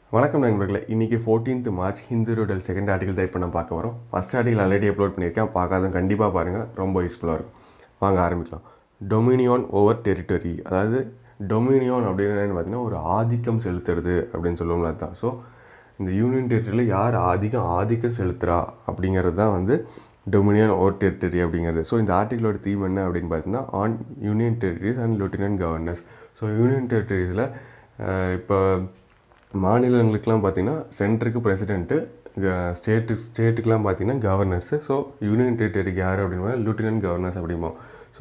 வணக்கம் நண்பர்களே இன்றைக்கி ஃபோர்டீன்த் மார்ச் ஹிந்து ரோடல் செகண்ட் ஆர்டிகல் தான் இப்போ நான் பார்க்க வரோம் ஃபஸ்ட் ஆர்டிகல் ஆல்ரெடி அப்லோட் பண்ணியிருக்கேன் பார்க்காதவங்க கண்டிப்பாக பாருங்கள் ரொம்ப யூஸ்ஃபுல்லாக இருக்கும் வாங்க ஆரம்பிக்கலாம் டொமினியான் ஓவர் டெரிட்டரி அதாவது டொமினியான் அப்படின்னு என்னன்னு பார்த்தீங்கன்னா ஒரு ஆதிக்கம் செலுத்துறது அப்படின்னு சொல்லுவோம்ல அதுதான் ஸோ இந்த யூனியன் டெரிட்டரியில் யார் அதிகம் ஆதிக்கம் செலுத்துகிறா அப்படிங்கிறது தான் வந்து டொமினியன் ஓவர் டெரிட்டரி அப்படிங்கிறது ஸோ இந்த ஆர்டிகளோட தீம் என்ன அப்படின்னு பார்த்தீங்கன்னா on union territories and lieutenant governors so union டெரிட்டரிஸில் இப்போ மாநிலங்களுக்கெலாம் பார்த்தீங்கன்னா சென்டருக்கு பிரசிடென்ட்டு ஸ்டேட்டு ஸ்டேட்டுக்கெலாம் பார்த்தீங்கன்னா கவர்னர்ஸு ஸோ யூனியன் டெரிட்டரிக்கு யார் அப்படின்னா லூட்டினன்ட் கவர்னர்ஸ் அப்படிம்போம் ஸோ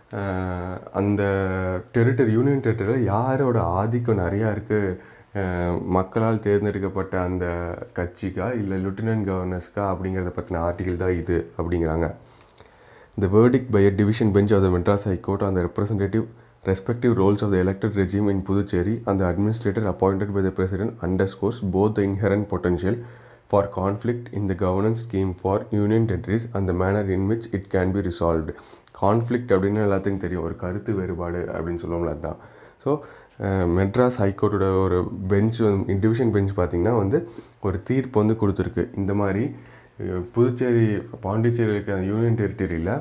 அந்த டெரிட்டரி யூனியன் டெரிட்டரியில் யாரோட ஆதிக்கம் நிறையா இருக்குது மக்களால் தேர்ந்தெடுக்கப்பட்ட அந்த கட்சிக்கா இல்லை லெஃப்டினன்ட் கவர்னர்ஸ்க்கா அப்படிங்கிறத பற்றின ஆர்டிகல் தான் இது அப்படிங்கிறாங்க The verdict by a division bench of the Madras High Court on the representative respective roles of the elected regime in Puducherry and the administrator appointed by the president underscores both the inherent potential for conflict in the governance scheme for union territories and the manner in which it can be resolved. Conflict அப்படின்னு எல்லாத்துக்கும் தெரியும் ஒரு கருத்து வேறுபாடு அப்படின்னு சொல்லுவோம்ல அதுதான் so Madras ஹைகோர்ட்டோட ஒரு பெஞ்ச் டிவிஷன் பெஞ்ச் பார்த்திங்கன்னா வந்து ஒரு தீர்ப்பு வந்து கொடுத்துருக்கு இந்த மாதிரி புதுச்சேரி பாண்டிச்சேரியில் இருக்க யூனியன் டெரிட்டரியில்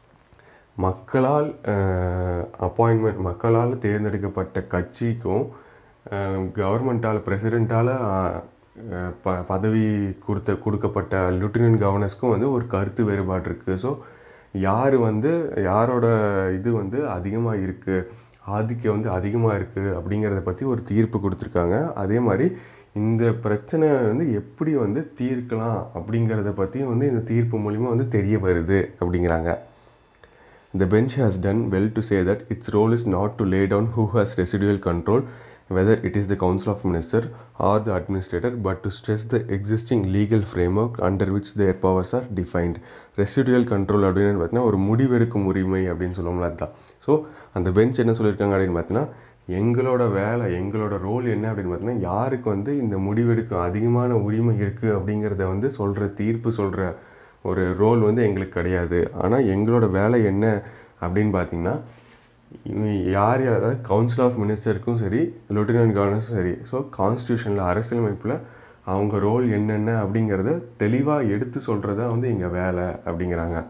மக்களால் அப்பாயின்மெண்ட் மக்களால் தேர்ந்தெடுக்கப்பட்ட கட்சிக்கும் கவர்மெண்ட்டால் பிரசிடெண்ட்டால் ப பதவி கொடுத்த கொடுக்கப்பட்ட லெஃப்டினன்ட் கவர்னர்ஸ்க்கும் வந்து ஒரு கருத்து வேறுபாடு இருக்குது ஸோ யார் வந்து யாரோட இது வந்து அதிகமாக இருக்குது ஆதிக்கம் வந்து அதிகமாக இருக்குது அப்படிங்கிறத பற்றி ஒரு தீர்ப்பு கொடுத்துருக்காங்க அதே மாதிரி இந்த பிரச்சனை வந்து எப்படி வந்து தீர்க்கலாம் அப்படிங்கிறத பற்றியும் வந்து இந்த தீர்ப்பு மூலிமா வந்து தெரிய வருது அப்படிங்கிறாங்க The bench has done well to say that its role is not to lay down who has residual control, whether it is the Council of Minister or the Administrator, but to stress the existing legal framework under which their powers are defined. Residual control அப்படின்னு பார்த்தீங்கன்னா ஒரு முடிவெடுக்கும் உரிமை அப்படின்னு சொல்லுவோம்ல அதுதான் so அந்த bench என்ன சொல்லியிருக்காங்க அப்படின்னு பார்த்தீங்கன்னா எங்களோட வேலை எங்களோட ரோல் என்ன அப்படின்னு பார்த்தீங்கன்னா யாருக்கு வந்து இந்த முடிவெடுக்கும் அதிகமான உரிமை இருக்குது அப்படிங்கிறத வந்து சொல்கிற தீர்ப்பு சொல்கிற ஒரு ரோல் வந்து எங்களுக்கு கிடையாது ஆனால் எங்களோட வேலை என்ன அப்படின்னு பார்த்தீங்கன்னா யார் யார் அதாவது கவுன்சில் ஆஃப் மினிஸ்டருக்கும் சரி லெஃப்டினன்ட் கவர்னர்ஸும் சரி ஸோ கான்ஸ்டியூஷனில் அரசியலமைப்பில் அவங்க ரோல் என்னென்ன அப்படிங்கிறத தெளிவாக எடுத்து சொல்கிறதா வந்து எங்கள் வேலை அப்படிங்கிறாங்க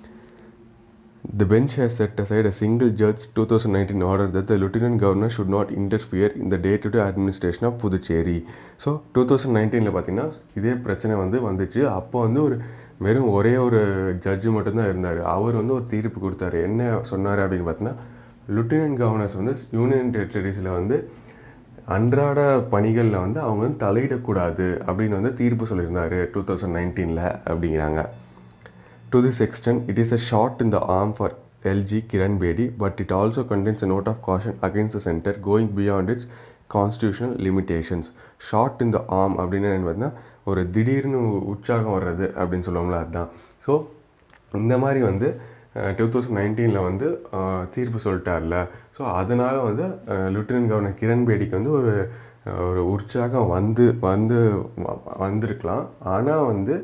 The bench has set aside a single judge 2019 order that the lieutenant governor should not interfere in the day-to-day administration of Puducherry. So two thousand நைன்டீனில் பார்த்தீங்கன்னா இதே பிரச்சனை வந்து வந்துச்சு அப்போ வந்து ஒரு வெறும் ஒரே ஒரு ஜட்ஜு மட்டும்தான் இருந்தார் அவர் வந்து ஒரு தீர்ப்பு கொடுத்தாரு என்ன சொன்னார் அப்படின்னு பார்த்தீங்கன்னா லிeutenant கவர்னர்ஸ் வந்து யூனியன் டெரிட்டரிஸில் வந்து அன்றாட பணிகளில் வந்து அவங்க வந்து தலையிடக்கூடாது அப்படின்னு வந்து தீர்ப்பு சொல்லியிருந்தாரு டூ தௌசண்ட் நைன்டீனில் அப்படிங்கிறாங்க To this extent, it is a shot in the arm for LG Kiran Bedi, but it also contains a note of caution against the center going beyond its constitutional limitations. Shot in the arm அப்படின்னு என்ன பார்த்தீங்கன்னா ஒரு திடீர்னு உற்சாகம் வர்றது அப்படின்னு சொல்லுவோம்ல அதுதான் ஸோ இந்த மாதிரி வந்து டூ தௌசண்ட் நைன்டீனில் வந்து தீர்ப்பு சொல்லிட்டார்ல ஸோ அதனால் வந்து லெஃப்டினன்ட் கவர்னர் கிரண் பேடிக்கு வந்து ஒரு ஒரு உற்சாகம் வந்து வந்து வந்திருக்கலாம் ஆனால் வந்து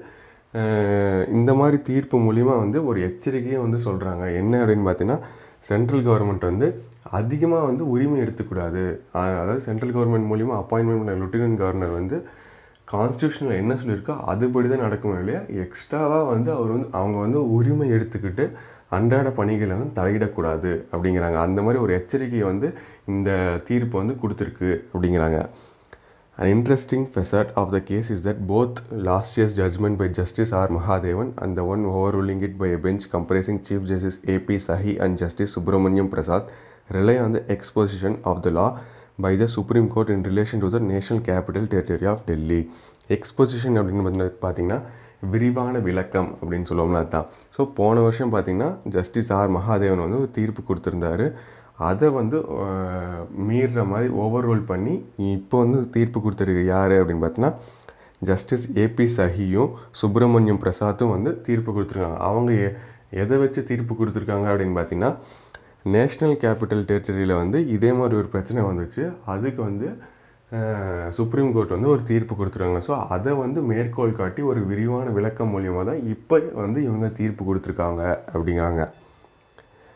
இந்த மாதிரி தீர்ப்பு மூலிமா வந்து ஒரு எச்சரிக்கையும் வந்து சொல்கிறாங்க என்ன அப்படின்னு பார்த்தீங்கன்னா சென்ட்ரல் கவர்மெண்ட் வந்து அதிகமாக வந்து உரிமை எடுத்துக்கூடாது அதாவது சென்ட்ரல் கவர்மெண்ட் மூலிமா அப்பாயின்மெண்ட் பண்ண லெஃப்டினன்ட் கவர்னர் வந்து கான்ஸ்டியூஷனில் என்ன சொல்லியிருக்கோ அதுபடி தான் நடக்கும் இல்லையா எக்ஸ்ட்ராவாக வந்து அவர் வந்து அவங்க வந்து உரிமை எடுத்துக்கிட்டு அன்றாட பணிகளை வந்து தலையிடக்கூடாது அப்படிங்கிறாங்க அந்த மாதிரி ஒரு எச்சரிக்கையை வந்து இந்த தீர்ப்பு வந்து கொடுத்துருக்கு அப்படிங்கிறாங்க An interesting facet of the case is that both last year's judgment by Justice R. Mahadevan and the one overruling it by a bench comprising Chief Justice A.P. Sahi and Justice Subramaniam Prasad rely on the exposition of the law by the Supreme Court in relation to the National Capital Territory of Delhi. Exposition அப்படின்னு பார்த்தீங்கன்னா விரிவான விளக்கம் அப்படின்னு சொல்லுவோம்னா அதுதான் so போன வருஷம் பார்த்தீங்கன்னா ஜஸ்டிஸ் ஆர் மகாதேவன் வந்து ஒரு தீர்ப்பு கொடுத்துருந்தாரு அதை வந்து மீறுற மாதிரி ஓவர் ரோல் பண்ணி இப்போ வந்து தீர்ப்பு கொடுத்துருக்கு யார் அப்படின்னு பார்த்தீங்கன்னா ஜஸ்டிஸ் ஏபி சஹியும் சுப்பிரமணியம் பிரசாத்தும் வந்து தீர்ப்பு கொடுத்துருக்காங்க அவங்க எதை வச்சு தீர்ப்பு கொடுத்துருக்காங்க அப்படின்னு பார்த்தீங்கன்னா நேஷ்னல் கேபிட்டல் டெரிட்டரியில் வந்து இதே மாதிரி ஒரு பிரச்சனை வந்துச்சு அதுக்கு வந்து சுப்ரீம் கோர்ட் வந்து ஒரு தீர்ப்பு கொடுத்துருக்காங்க ஸோ அதை வந்து மேற்கோள் காட்டி ஒரு விரிவான விளக்கம் மூலியமாக தான் இப்போ வந்து இவங்க தீர்ப்பு கொடுத்துருக்காங்க அப்படிங்கிறாங்க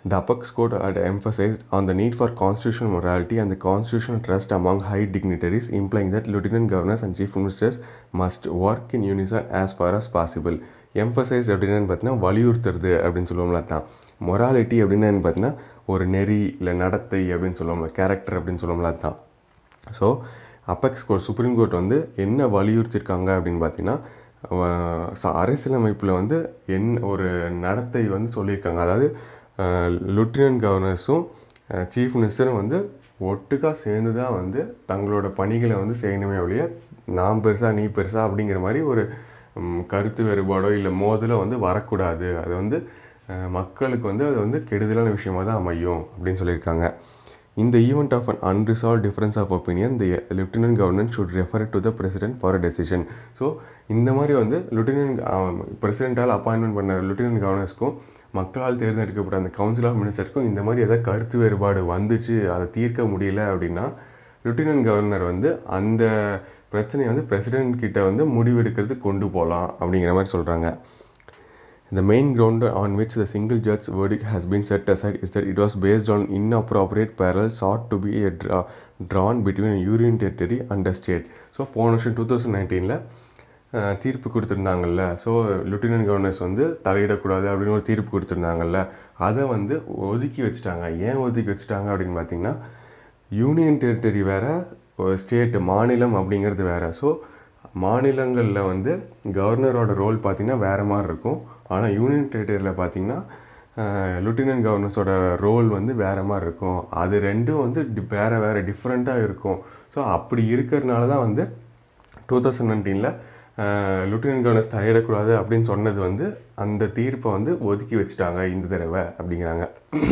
The Apex Court had emphasized on the need for constitutional morality and the constitutional trust among high dignitaries, implying that lieutenant governors and chief ministers must work in unison as far as possible. Emphasise அப்படின்னு பார்த்தீங்கன்னா வலியுறுத்துறது அப்படின்னு சொல்லுவோம்ல தான் morality அப்படின்னு பார்த்தீங்கன்னா ஒரு நெறி இல்லை நடத்தை அப்படின்னு சொல்லுவோம்ல கேரக்டர் அப்படின்னு சொல்லுவோம்ல தான் so apex court supreme court வந்து என்ன வலியுறுத்தியிருக்காங்க அப்படின்னு பார்த்தீங்கன்னா அஹ் ச- அரசியலமைப்பில் வந்து என் ஒரு நடத்தை வந்து சொல்லியிருக்காங்க அதாவது லுட்டினன்ட் கவர்னர்ஸும் சீஃப் மினிஸ்டரும் வந்து ஒட்டுக்கா சேர்ந்து தான் வந்து தங்களோட பணிகளை வந்து செய்யணுமே ஒழிய நான் பெருசா நீ பெருசா அப்படிங்கிற மாதிரி ஒரு ம், கருத்து வேறுபாடோ இல்லை மோதலோ வந்து வரக்கூடாது அது வந்து அஹ், மக்களுக்கு வந்து அது வந்து கெடுதலான விஷயமா தான் அமையும் அப்படின்னு சொல்லியிருக்காங்க In the event of an unresolved difference of opinion, the lieutenant governor should refer it to the president for a decision. So இந்த மாதிரி வந்து லிeutenant பிரசிடென்ட்டால் அப்பாயின்மெண்ட் பண்ண லிeutenant கவர்னர்ஸ்க்கும் மக்களால் தேர்ந்தெடுக்கப்பட்ட அந்த கவுன்சில் ஆஃப் மினிஸ்டருக்கும் இந்த மாதிரி ஏதாவது கருத்து வேறுபாடு வந்துச்சு அதை தீர்க்க முடியல அப்படின்னா லிeutenant கவர்னர் வந்து அந்த பிரச்சனையை வந்து பிரசிடென்ட் கிட்ட வந்து முடிவெடுக்கிறதுக்கு கொண்டு போகலாம் அப்படிங்கிற மாதிரி சொல்கிறாங்க The main ground on which the single judge verdict has been set aside is that it was based on inappropriate parallel sought to be a dra- drawn between a union territory and a state. So போன வருஷம் two thousand நைன்டீனில் தீர்ப்பு கொடுத்துருந்தாங்கல்ல so லிeutenant governors வந்து தலையிடக்கூடாது அப்படின்னு ஒரு தீர்ப்பு கொடுத்துருந்தாங்கல்ல அதை வந்து ஒதுக்கி வச்சுட்டாங்க ஏன் ஒதுக்கி வச்சுட்டாங்க அப்படின்னு பார்த்தீங்கன்னா யூனியன் டெரிட்டரி வேற ஸ்டேட் மாநிலம் அப்படிங்கிறது வேற ஸோ மாநிலங்களில் வந்து கவர்னரோட ரோல் பார்த்திங்கன்னா வேறு மாதிரி இருக்கும் ஆனால் யூனியன் டெரிட்டரியில் பார்த்தீங்கன்னா லிeutenant கவர்னர்ஸோட ரோல் வந்து வேறு மாதிரி இருக்கும் அது ரெண்டும் வந்து டி- வேறு வேறு டிஃப்ரெண்ட்டாக இருக்கும் ஸோ அப்படி இருக்கிறதுனால தான் வந்து டூ தௌசண்ட் நைன்டீனில் லிeutenant கவர்னர்ஸ் தலையிடக்கூடாது அப்படின்னு சொன்னது வந்து அந்த தீர்ப்பை வந்து ஒதுக்கி வச்சுட்டாங்க இந்த தடவை அப்படிங்கிறாங்க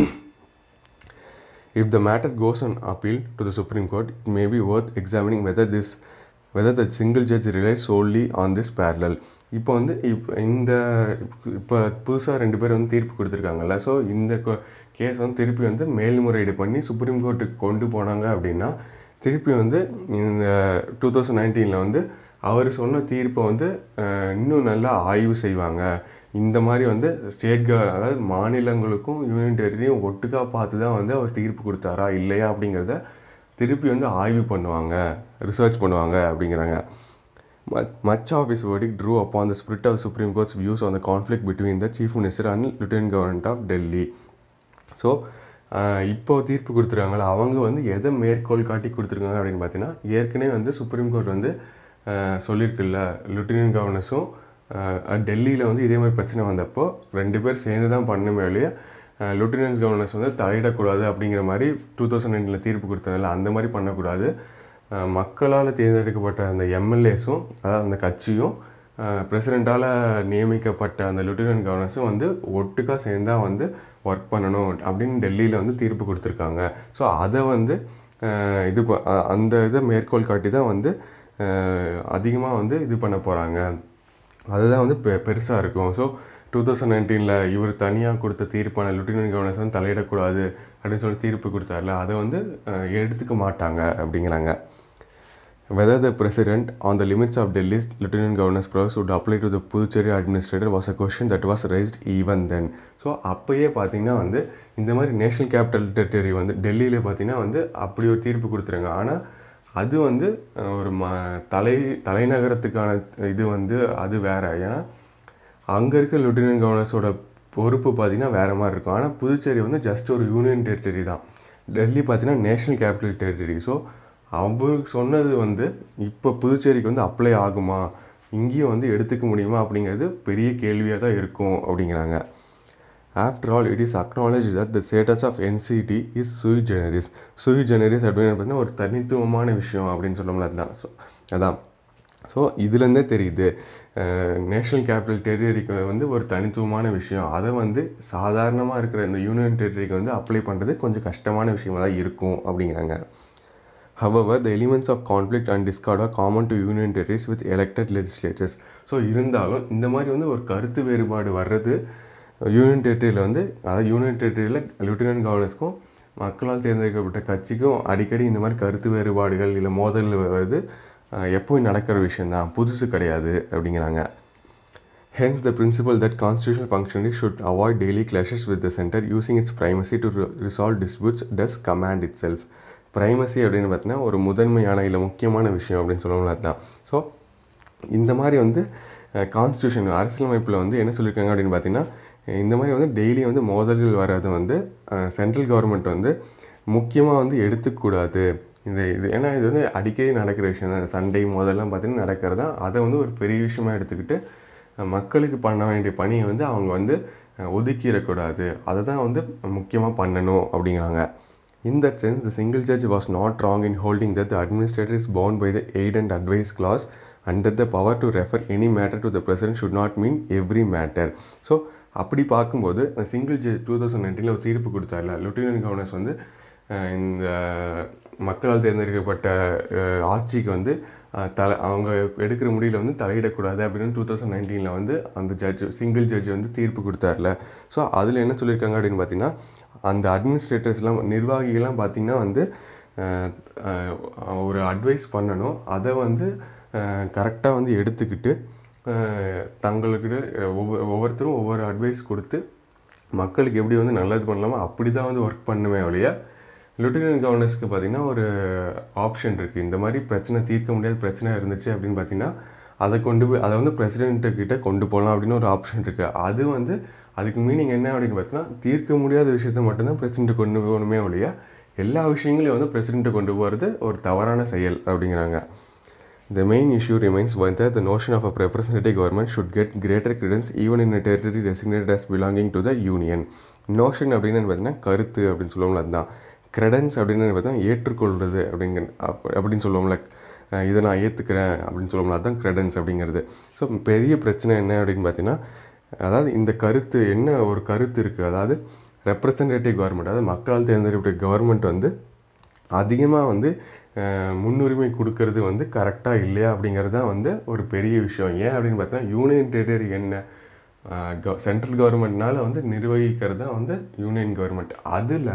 If the matter goes on appeal to the Supreme Court, it may be worth examining whether this whether the single judge relies solely on this parallel. இப்போ வந்து இப்போ இந்த இப்போ புதுசாக ரெண்டு பேர் வந்து தீர்ப்பு கொடுத்துருக்காங்கல்ல ஸோ இந்த கேஸ் வந்து திருப்பி வந்து மேல்முறையீடு பண்ணி சுப்ரீம் கோர்ட்டுக்கு கொண்டு போனாங்க அப்படின்னா திருப்பி வந்து இந்த டூ தௌசண்ட் நைன்டீனில் வந்து அவர் சொன்ன தீர்ப்பை வந்து அஹ், இன்னும் நல்லா ஆய்வு செய்வாங்க இந்த மாதிரி வந்து ஸ்டேட் க அதாவது மாநிலங்களுக்கும் யூனியன் டெரிட்டரியும் ஒட்டுக்கா பார்த்து தான் வந்து அவர் தீர்ப்பு கொடுத்தாரா இல்லையா அப்படிங்கிறத திருப்பி வந்து ஆய்வு பண்ணுவாங்க ரிசர்ச் பண்ணுவாங்க அப்படிங்கிறாங்க much of is verdict drew upon the spirit of Supreme Court's views on the conflict between the Chief Minister and Lieutenant Governor of Delhi. So இப்போ தீர்ப்பு கொடுத்துருக்காங்களா அவங்க வந்து எதை மேற்கோள் காட்டி கொடுத்துருக்காங்க அப்படின்னு பார்த்தீங்கன்னா ஏற்கனவே வந்து சுப்ரீம் கோர்ட் வந்து அஹ், சொல்லியிருக்குல்ல லிeutenant கவர்னர்ஸும் டெல்லியில் வந்து இதே மாதிரி பிரச்சனை வந்தப்போ ரெண்டு பேர் சேர்ந்து தான் பண்ணுமே வெளியே லிeutenant கவர்னர்ஸ் வந்து தலையிடக்கூடாது அப்படிங்கிற மாதிரி டூ தௌசண்ட் நைனில் தீர்ப்பு கொடுத்ததில்ல அந்த மாதிரி பண்ணக்கூடாது அஹ், மக்களால் தேர்ந்தெடுக்கப்பட்ட அந்த எம்எல்ஏஸும் அதாவது அந்த கட்சியும் பிரசிடெண்ட்டால் நியமிக்கப்பட்ட அந்த லிeutenant கவர்னர்ஸும் வந்து ஒட்டுக்கா சேர்ந்தா வந்து ஒர்க் பண்ணணும் அப்படின்னு டெல்லியில் வந்து தீர்ப்பு கொடுத்துருக்காங்க ஸோ அதை வந்து அஹ், இது ப- அ- அந்த இதை மேற்கோள் காட்டி தான் வந்து அதிகமாக வந்து இது பண்ண போகிறாங்க அதுதான் வந்து பெ பெருசாக இருக்கும் ஸோ டூ தௌசண்ட் நைன்டீனில் இவர் தனியாக கொடுத்த தீர்ப்பான லிeutenant கவர்னர்ஸ் வந்து தலையிடக்கூடாது அப்படின்னு சொல்லி தீர்ப்பு கொடுத்தாருல அதை வந்து அஹ், எடுத்துக்க மாட்டாங்க அப்படிங்கிறாங்க Whether the president on the limits of Delhi's lieutenant governor's powers would apply to the Puducherry administrator was a question that was raised even then. So அப்போயே பார்த்தீங்கன்னா வந்து இந்த மாதிரி நேஷனல் கேபிட்டல் டெரிட்டரி வந்து டெல்லியில் பார்த்தீங்கன்னா வந்து அப்படி ஒரு தீர்ப்பு கொடுத்துருங்க ஆனால் அது வந்து அஹ், ஒரு ம தலை தலைநகரத்துக்கான இது வந்து அது வேற ஏன்னா அங்கே இருக்க லிeutenant கவர்னர்ஸோட பொறுப்பு பார்த்தீங்கன்னா வேறு மாதிரி இருக்கும் ஆனால் புதுச்சேரி வந்து ஜஸ்ட் ஒரு யூனியன் டெரிட்டரி தான் டெல்லி பார்த்தீங்கன்னா நேஷனல் கேபிட்டல் டெரிட்டரி ஸோ அவருக்கு சொன்னது வந்து இப்போ புதுச்சேரிக்கு வந்து அப்ளை ஆகுமா இங்கேயும் வந்து எடுத்துக்க முடியுமா அப்படிங்கிறது பெரிய கேள்வியாக தான் இருக்கும் அப்படிங்கிறாங்க after all it is acknowledge that the status of NCT is sui generis sui generis அப்படின்னு பார்த்தீங்கன்னா ஒரு தனித்துவமான விஷயம் அப்படின்னு சொல்லணும்ல அதுதான் ஸோ அதான் ஸோ இதுலேருந்தே தெரியுது நேஷ்னல் கேபிட்டல் டெரிட்டரிக்கு வந்து ஒரு தனித்துவமான விஷயம் அதை வந்து சாதாரணமாக இருக்கிற இந்த யூனியன் டெரிட்டரிக்கு வந்து அப்ளை பண்ணுறது கொஞ்சம் கஷ்டமான விஷயமா தான் இருக்கும் அப்படிங்கிறாங்க However, the elements of conflict and discord are common to union territories with elected legislatures. So இருந்தாலும் இந்த மாதிரி வந்து ஒரு கருத்து வேறுபாடு வர்றது யூனியன் டெரிட்டரியில் வந்து அதாவது யூனியன் டெரிட்டரியில் லிeutenant கவர்னர்ஸ்க்கும் மக்களால் தேர்ந்தெடுக்கப்பட்ட கட்சிக்கும் அடிக்கடி இந்த மாதிரி கருத்து வேறுபாடுகள் இல்லை மோதல்கள் வருது அஹ், எப்பவும் நடக்கிற விஷயந்தான் புதுசு கிடையாது அப்படிங்கிறாங்க Hence, the principle that constitutional functionaries should avoid daily clashes with the center using its primacy to re- resolve disputes does command itself. primacy அப்படின்னு பார்த்தீங்கன்னா ஒரு முதன்மையான இல்லை முக்கியமான விஷயம் அப்படின்னு சொல்லணும்னு அதுதான் ஸோ இந்த மாதிரி வந்து கான்ஸ்டியூஷன் அரசியலமைப்பில் வந்து என்ன சொல்லியிருக்காங்க அப்படின்னு பார்த்தீங்கன்னா இந்த மாதிரி வந்து டெய்லி வந்து மோதல்கள் வர்றது வந்து சென்ட்ரல் கவர்மெண்ட் வந்து முக்கியமாக வந்து எடுத்துக்கூடாது இது இது ஏன்னா இது வந்து அடிக்கடி நடக்கிற விஷயம் தான் சண்டை மோதல்லாம் பார்த்தீங்கன்னா நடக்கிறது தான் அதை வந்து ஒரு பெரிய விஷயமா எடுத்துக்கிட்டு அஹ், மக்களுக்கு பண்ண வேண்டிய பணியை வந்து அவங்க வந்து அஹ், ஒதுக்கிடக்கூடாது அதை தான் வந்து முக்கியமாக பண்ணணும் அப்படிங்கிறாங்க In that sense, the single judge was not wrong in holding that the administrator is bound by the aid and advice clause and that the power to refer any matter to the president should not mean every matter. So அப்படி பார்க்கும்போது single judge two thousand நைன்டீனில் ஒரு தீர்ப்பு கொடுத்தாருல lieutenant governors வந்து அஹ், இந்த மக்களால் தேர்ந்தெடுக்கப்பட்ட அஹ், ஆட்சிக்கு வந்து அஹ், தலை அவங்க எடுக்கிற முடிவில் வந்து தலையிடக்கூடாது அப்படின்னு டூ தௌசண்ட் நைன்டீனில் வந்து அந்த ஜட்ஜ் சிங்கிள் ஜட்ஜ் வந்து தீர்ப்பு கொடுத்தாருல ஸோ அதில் என்ன சொல்லியிருக்காங்க அப்படின்னு பார்த்தீங்கன்னா அந்த அட்மினிஸ்ட்ரேட்டர்ஸ்லாம் நிர்வாகிகள்லாம் பார்த்திங்கன்னா வந்து அஹ், அஹ், ஒரு அட்வைஸ் பண்ணணும் அதை வந்து கரெக்டாக வந்து எடுத்துக்கிட்டு அஹ், தங்களுக்கு ஒவ்வொரு ஒவ்வொருத்தரும் ஒவ்வொரு அட்வைஸ் கொடுத்து மக்களுக்கு எப்படி வந்து நல்லது பண்ணலாமோ அப்படி தான் வந்து ஒர்க் பண்ணுவேன் ஒழிய லெப்டினன்ட் கவர்னர்ஸ்க்கு பார்த்தீங்கன்னா ஒரு ஆப்ஷன் இருக்குது இந்த மாதிரி பிரச்சனை தீர்க்க முடியாத பிரச்சனை இருந்துச்சு அப்படின்னு பார்த்தீங்கன்னா அதை கொண்டு போய் அதை வந்து பிரசிடென்ட்டு கிட்ட கொண்டு போகலாம் அப்படின்னு ஒரு ஆப்ஷன் இருக்குது அது வந்து அதுக்கு மீனிங் என்ன அப்படின்னு பார்த்தீங்கன்னா தீர்க்க முடியாத விஷயத்தை மட்டும்தான் பிரசிடென்ட்டு கொண்டு போகணுமே ஒழிய எல்லா விஷயங்களையும் வந்து பிரசிடென்ட்டை கொண்டு போகிறது ஒரு தவறான செயல் அப்படிங்கிறாங்க The main issue remains whether the notion of a representative government should get greater credence even in a territory designated as belonging to the union. Notion அப்படின்னு பார்த்தீங்கன்னா கருத்து அப்படின்னு சொல்லுவோம்ல அதுதான் credence அப்படின்னு பார்த்தீங்கன்னா ஏற்றுக்கொள்வது அப்படிங்க அப்- அப்படின்னு சொல்லுவோம்ல அஹ் இதை நான் ஏற்றுக்கிறேன் அப்படின்னு சொல்லுவோம்ல அதுதான் credence அப்படிங்கிறது ஸோ பெரிய பிரச்சனை என்ன அப்படின்னு பார்த்தீங்கன்னா அதாவது இந்த கருத்து என்ன ஒரு கருத்து இருக்குது அதாவது ரெப்ரசன்டேட்டிவ் கவர்மெண்ட் அதாவது மக்களால் தேர்ந்தெடுக்கப்பட்ட கவர்மெண்ட் வந்து அதிகமாக வந்து அஹ், முன்னுரிமை கொடுக்கறது வந்து கரெக்டாக இல்லையா அப்படிங்கிறது தான் வந்து ஒரு பெரிய விஷயம் ஏன் அப்படின்னு பார்த்தா யூனியன் டெரிட்டரி என்ன சென்ட்ரல் கவர்மெண்ட்னால வந்து நிர்வகிக்கிறது தான் வந்து யூனியன் கவர்மெண்ட் அதில்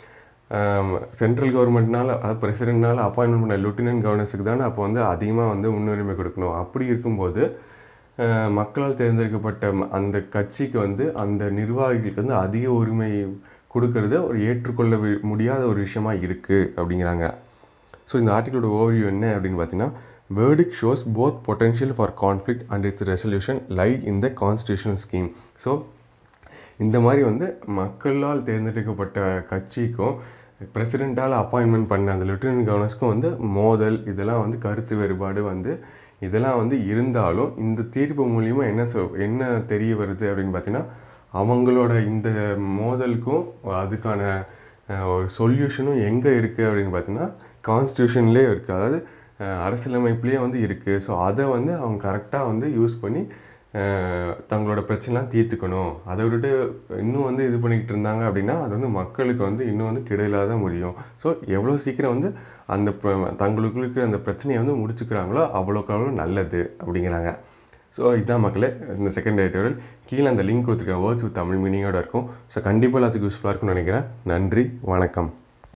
சென்ட்ரல் கவர்மெண்ட்னால அதாவது பிரசிடென்ட்னால அப்பாயின்மெண்ட் பண்ண லெப்டினன்ட் கவர்னர்ஸுக்கு தானே அப்போ வந்து அதிகமாக வந்து முன்னுரிமை கொடுக்கணும் அப்படி இருக்கும்போது அஹ், மக்களால் தேர்ந்தெடுக்கப்பட்ட ம- அந்த கட்சிக்கு வந்து அந்த நிர்வாகிகளுக்கு வந்து அதிக உரிமை கொடுக்கறது ஒரு ஏற்றுக்கொள்ள வி- முடியாத ஒரு விஷயமா இருக்குது அப்படிங்கிறாங்க ஸோ இந்த ஆர்டிகளோட ஓவர்வியூ என்ன அப்படின்னு பார்த்தீங்கன்னா verdict shows both potential for conflict and its resolution lie in the constitutional scheme so இந்த மாதிரி வந்து மக்களால் தேர்ந்தெடுக்கப்பட்ட கட்சிக்கும் பிரசிடெண்ட்டால் அப்பாயின்மெண்ட் பண்ண அந்த லெப்டினன்ட் கவர்னர்ஸ்க்கும் வந்து மோதல் இதெல்லாம் வந்து கருத்து வேறுபாடு வந்து இதெல்லாம் வந்து இருந்தாலும் இந்த தீர்ப்பு மூலிமா என்ன சொ என்ன தெரிய வருது அப்படின்னு பார்த்தீங்கன்னா அவங்களோட இந்த மோதலுக்கும் அதுக்கான அஹ், ஒரு சொல்யூஷனும் எங்கே இருக்குது அப்படின்னு பார்த்தீங்கன்னா கான்ஸ்டியூஷன்லேயே இருக்குது அதாவது அஹ், அரசியலமைப்புலேயே வந்து இருக்குது ஸோ அதை வந்து அவங்க கரெக்டாக வந்து யூஸ் பண்ணி அஹ், தங்களோட பிரச்சனைலாம் தீர்த்துக்கணும் அதை விட்டுட்டு இன்னும் வந்து இது பண்ணிக்கிட்டு இருந்தாங்க அப்படின்னா அது வந்து மக்களுக்கு வந்து இன்னும் வந்து கிடையிலாத தான் முடியும் ஸோ எவ்வளோ சீக்கிரம் வந்து அந்த ப- தங்களுக்கு இருக்கிற அந்த பிரச்சனையை வந்து முடிச்சுக்கிறாங்களோ அவ்வளோக்கு அவ்வளோ நல்லது அப்படிங்கிறாங்க ஸோ இதான் மக்களே இந்த செகண்ட் எடிட்டோரியல் கீழே அந்த லிங்க் கொடுத்துருக்கேன் வேர்ட்ஸ் வித் தமிழ் மீனிங்கோட இருக்கும் ஸோ கண்டிப்பாக எல்லாத்துக்கும் யூஸ்ஃபுல்லாக இருக்கும்னு நினைக்கிறேன் நன்றி வணக்கம்